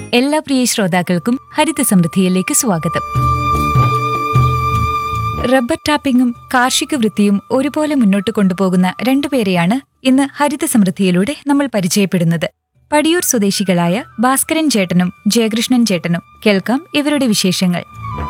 എല്ലാ പ്രിയ ശ്രോതാക്കൾക്കും ഹരിത സമൃദ്ധിയിലേക്ക് സ്വാഗതം റബ്ബർ ടാപ്പിംഗും കാർഷിക വൃത്തിയും ഒരുപോലെ മുന്നോട്ട് കൊണ്ടുപോകുന്ന രണ്ടുപേരെയാണ് ഇന്ന് ഹരിത സമൃദ്ധിയിലൂടെ നമ്മൾ പരിചയപ്പെടുന്നത് പടിയൂർ സ്വദേശികളായ ഭാസ്കരൻ ചേട്ടനും ജയകൃഷ്ണൻ ചേട്ടനും കേൾക്കാം ഇവരുടെ വിശേഷങ്ങൾ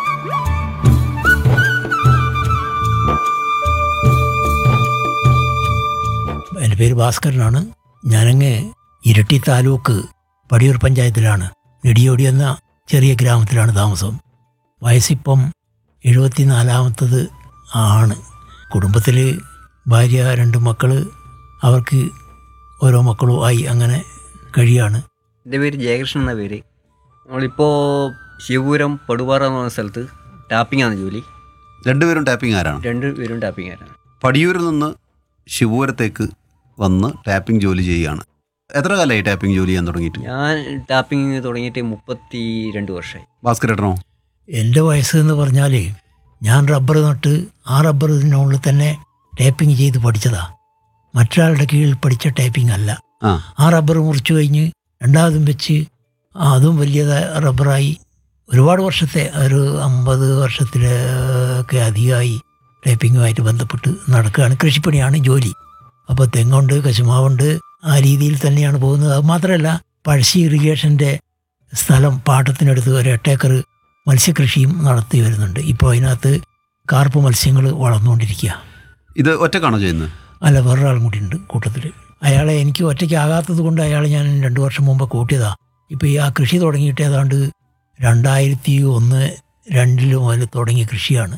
എൻ്റെ പേര് ഭാസ്കരനാണ് ഞാനങ്ങ് ഇരട്ടി താലൂക്ക് പടിയൂർ പഞ്ചായത്തിലാണ് നെടിയോടി എന്ന ചെറിയ ഗ്രാമത്തിലാണ് താമസം വയസ്സിപ്പം എഴുപത്തിനാലാമത്തത് ആണ് കുടുംബത്തിൽ ഭാര്യ രണ്ട് മക്കൾ അവർക്ക് ഓരോ മക്കളും ആയി അങ്ങനെ കഴിയാണ് എൻ്റെ പേര് ജയകൃഷ്ണൻ എന്ന പേര് നമ്മളിപ്പോൾ ശിവപുരം പടുപാറ എന്ന് പറഞ്ഞ സ്ഥലത്ത് ടാപ്പിംഗ് ആണ് ജോലി രണ്ടുപേരും ടാപ്പിംഗ് ആരാണ് രണ്ട് പേരും ടാപ്പിംഗ് ആരാണ് പടിയൂരിൽ നിന്ന് ശിവപുരത്തേക്ക് വന്ന് ടാപ്പിംഗ് ജോലി ചെയ്യുകയാണ് എത്ര കാലമായി ടാപ്പിംഗ് ജോലി ചെയ്യാൻ തുടങ്ങിയിട്ട് ഞാൻ ടാപ്പിംഗ് തുടങ്ങിയിട്ട് മുപ്പത്തി രണ്ട് വർഷമായി ഭാസ്കരേട്ടനോ എൻ്റെ വയസ്സ് എന്ന് പറഞ്ഞാൽ ഞാൻ റബ്ബർ നട്ട് ആ റബ്ബറിനുള്ളിൽ തന്നെ ടേപ്പിംഗ് ചെയ്ത് പഠിച്ചതാ മറ്റൊരാളുടെ കീഴിൽ പഠിച്ച ടേപ്പിംഗ് അല്ല ആ ആ റബ്ബർ മുറിച്ചു കഴിഞ്ഞ് രണ്ടാമതും വെച്ച് അതും വലിയ റബ്ബറായി ഒരുപാട് വർഷത്തെ ഒരു അമ്പത് വർഷത്തിലൊക്കെ അധികമായി ടൈപ്പിങ്ങുമായിട്ട് ബന്ധപ്പെട്ട് നടക്കുകയാണ് കൃഷിപ്പണിയാണ് ജോലി അപ്പോൾ തെങ്ങുണ്ട് കശുമാവുണ്ട് ആ രീതിയിൽ തന്നെയാണ് പോകുന്നത് അത് മാത്രമല്ല പഴശ്ശി ഇറിഗേഷൻ്റെ സ്ഥലം പാട്ടത്തിനടുത്ത് ഒരു എട്ടേക്കർ മത്സ്യകൃഷിയും നടത്തി വരുന്നുണ്ട് ഇപ്പോൾ അതിനകത്ത് കാർപ്പ് മത്സ്യങ്ങൾ വളർന്നുകൊണ്ടിരിക്കുക ഇത് ഒറ്റക്കാണോ ചെയ്യുന്നത് അല്ല വേറൊരാളും കൂടി ഉണ്ട് കൂട്ടത്തിൽ അയാളെ എനിക്ക് ഒറ്റയ്ക്കാകാത്തത് കൊണ്ട് അയാളെ ഞാൻ രണ്ട് വർഷം മുമ്പ് കൂട്ടിയതാ ഇപ്പോൾ ഈ ആ കൃഷി തുടങ്ങിയിട്ട് ഏതാണ്ട് രണ്ടായിരത്തി ഒന്ന് രണ്ടിൽ മുതൽ തുടങ്ങിയ കൃഷിയാണ്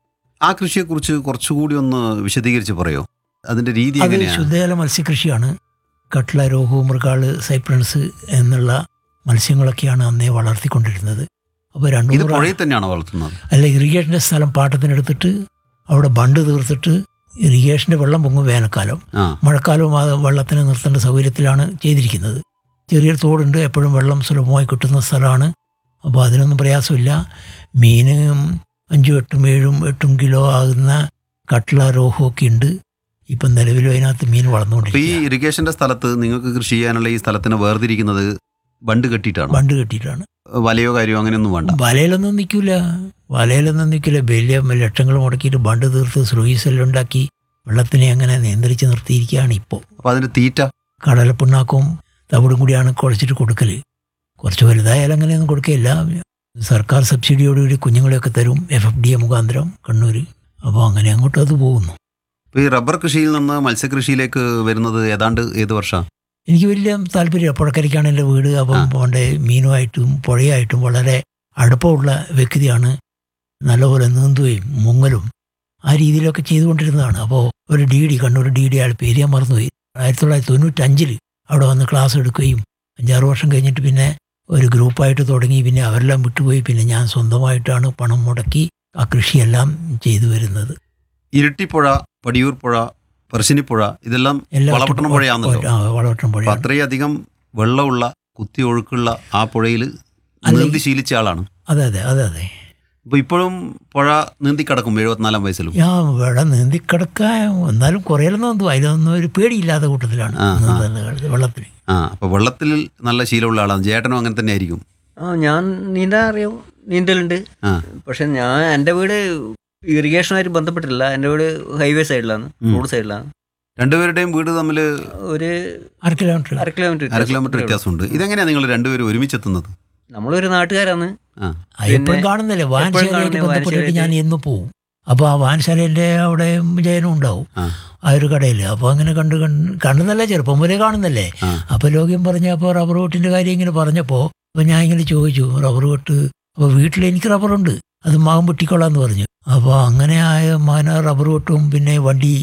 ആ കൃഷിയെക്കുറിച്ച് കുറച്ചുകൂടി ഒന്ന് വിശദീകരിച്ച് പറയോ അതിന്റെ രീതി അത് എങ്ങനെയാണ് ശുദ്ധജല മത്സ്യകൃഷിയാണ് കട്ട്ല രോഹു മൃഗാള് സൈപ്രൻസ് എന്നുള്ള മത്സ്യങ്ങളൊക്കെയാണ് അന്നേ വളർത്തിക്കൊണ്ടിരുന്നത് അപ്പോൾ രണ്ടു ഇത് നൂറ് പുഴയിൽ തന്നെയാണോ വളർത്തുന്നത് അല്ല ഇറിഗേഷൻ്റെ സ്ഥലം പാട്ടത്തിനെടുത്തിട്ട് അവിടെ ബണ്ട് തീർത്തിട്ട് ഇറിഗേഷൻ്റെ വെള്ളം പൊങ്ങും വേനൽക്കാലം ആ മഴക്കാലവും ആ വെള്ളത്തിന് നിർത്തേണ്ട സൗകര്യത്തിലാണ് ചെയ്തിരിക്കുന്നത് ചെറിയൊരു തോടുണ്ട് എപ്പോഴും വെള്ളം സുലഭമായി കിട്ടുന്ന സ്ഥലമാണ് അപ്പോൾ അതിനൊന്നും പ്രയാസമില്ല മീനും അഞ്ചും എട്ടും ഏഴും എട്ടും കിലോ ആകുന്ന കട്ട്ള രോഹു ഒക്കെ ഉണ്ട് ഇപ്പം നിലവിലും അതിനകത്ത് മീൻ അപ്പൊ ഈ വളർന്നുകൊണ്ടിരിക്കുക ഇറിഗേഷന്റെ സ്ഥലത്ത് നിങ്ങൾക്ക് കൃഷി ചെയ്യാനുള്ള ഈ സ്ഥലത്തിനെ വേർതിരിക്കുന്നത് ബണ്ട് കെട്ടിയിട്ടാണോ ബണ്ട് കെട്ടിയിട്ടാണ് വലയോ കാര്യമോ അങ്ങനെയൊന്നും വേണ്ട വലയിലൊന്നും നിൽക്കില്ല വലയിലൊന്നും നിൽക്കില്ല വലിയ ലക്ഷങ്ങൾ മുടക്കിയിട്ട് ബണ്ട് തീർത്ത് സ്ലൂയിസെല്ലാം ഉണ്ടാക്കി വെള്ളത്തിനെ അങ്ങനെ നിയന്ത്രിച്ച് നിർത്തിയിരിക്കുകയാണ് ഇപ്പോൾ അപ്പൊ അതിന്റെ തീറ്റ കടലപ്പിണ്ണാക്കും തവിടും കൂടിയാണ് കുഴച്ചിട്ട് കൊടുക്കൽ കുറച്ച് വലുതായാലും അങ്ങനെയൊന്നും കൊടുക്കുകയില്ല സർക്കാർ സബ്സിഡിയോടുകൂടി കുഞ്ഞുങ്ങളെയൊക്കെ തരും എഫ് എഫ് ഡി എ മുഖാന്തരം കണ്ണൂർ അപ്പോൾ അങ്ങനെ അങ്ങോട്ട് അത് പോകുന്നു ഇപ്പൊ ഈ റബ്ബർ കൃഷിയിൽ നിന്ന് മത്സ്യകൃഷിയിലേക്ക് വരുന്നത് ഏതാണ്ട് ഏത് വർഷം എനിക്ക് വലിയ താല്പര്യം പുഴക്കരയ്ക്കാണ് എൻ്റെ വീട് അപ്പം ആ. പോണ്ടെ മീനുമായിട്ടും പുഴയായിട്ടും വളരെ അടുപ്പമുള്ള വ്യക്തിയാണ് നല്ലപോലെ നീന്തുകയും മുങ്ങലും ആ രീതിയിലൊക്കെ ചെയ്തുകൊണ്ടിരുന്നതാണ് അപ്പോൾ ഒരു D D Kannur D D അയാൾ പേര് ഞാൻ മറന്നുപോയി ആയിരത്തി തൊള്ളായിരത്തി തൊണ്ണൂറ്റഞ്ചിൽ അവിടെ വന്ന് ക്ലാസ് എടുക്കുകയും അഞ്ചാറ് വർഷം കഴിഞ്ഞിട്ട് പിന്നെ ഒരു ഗ്രൂപ്പായിട്ട് തുടങ്ങി പിന്നെ അവരെല്ലാം വിട്ടുപോയി പിന്നെ ഞാൻ സ്വന്തമായിട്ടാണ് പണം മുടക്കി ആ കൃഷിയെല്ലാം ചെയ്തു വരുന്നത് ഇരിട്ടിപ്പുഴ പടിയൂർ പുഴ പറശ്ശിനിപ്പുഴ ഇതെല്ലാം എല്ലാം വളപട്ടണം പുഴയാണല്ലോ ആ വളപട്ടണം അപ്പൊ പുഴയാണ് അത്രയധികം വെള്ളമുള്ള കുത്തി ഒഴുക്കുള്ള ആ പുഴയിൽ അല്ല, നീന്തി ശീലിച്ച ആളാണ് അതെ അതെ അതെ അതെ അപ്പൊ ഇപ്പോഴും പുഴ നീന്തി കിടക്കും എഴുപത്തിനാലാം വയസ്സിലും ഞാൻ വെള്ളം നീന്തി കിടക്കാൻ എന്നാലും കുറേയൊന്നും നീന്തും അതിലൊന്നും ഒരു പേടിയില്ലാത്ത കൂട്ടത്തിലാണ് ആ, ആ. നീന്തുന്നത് വെള്ളത്തിൽ ആ അപ്പൊ വെള്ളത്തിൽ നല്ല ശീലമുള്ള ആളാണ് ജേട്ടനും അങ്ങനെ തന്നെ ആയിരിക്കും ആ ഞാൻ നീന്താൻ അറിയാം നീന്തലുണ്ട് ആ പക്ഷെ ഞാൻ എൻ്റെ വീട് ഇറിഗേഷനുമായിട്ട് ബന്ധപ്പെട്ടില്ല എൻ്റെ വീട് ഹൈവേ സൈഡിലാണ് ഉം. റോഡ് സൈഡിലാണ് രണ്ടുപേരുടെയും വീട് തമ്മിൽ ഒരു അര കിലോമീറ്റർ അര കിലോമീറ്റർ അര കിലോമീറ്റർ വ്യത്യാസമുണ്ട് ഇതെങ്ങനെയാ നിങ്ങൾ രണ്ടുപേരും ഒരുമിച്ചെത്തുന്നത് നമ്മളൊരു നാട്ടുകാരാണ് ആ എപ്പോഴും പിന്നെ കാണുന്നില്ലേ എപ്പോഴും വാൻശാലയായിട്ട് കാണുന്ന ബന്ധപ്പെട്ടിട്ട് ഞാൻ വാൻശാലയിൽ എന്ന് പോവും അപ്പോൾ ആ വാൻശാലയുടെ അവിടെ ജയനും ഉണ്ടാവും ആ ആ ഒരു കടയിൽ അപ്പോൾ അങ്ങനെ കണ്ട് കണ്ട് കാണുന്നല്ലേ ചെറുപ്പം മുതലേ കാണുന്നല്ലേ ആ. അപ്പോൾ ലോക്യം പറഞ്ഞപ്പോൾ റബ്ബർ വെട്ടിൻ്റെ കാര്യം ഇങ്ങനെ പറഞ്ഞപ്പോൾ അപ്പോൾ ഞാൻ ഇങ്ങനെ ചോദിച്ചു റബ്ബർ വെട്ട് അപ്പോൾ വീട്ടിൽ എനിക്ക് റബ്ബറുണ്ട് അത് മകൻ വെട്ടിക്കൊള്ളാന്ന് പറഞ്ഞു അപ്പോൾ അങ്ങനെ ആയ മകന റബ്ബർ വെട്ടും പിന്നെ വണ്ടി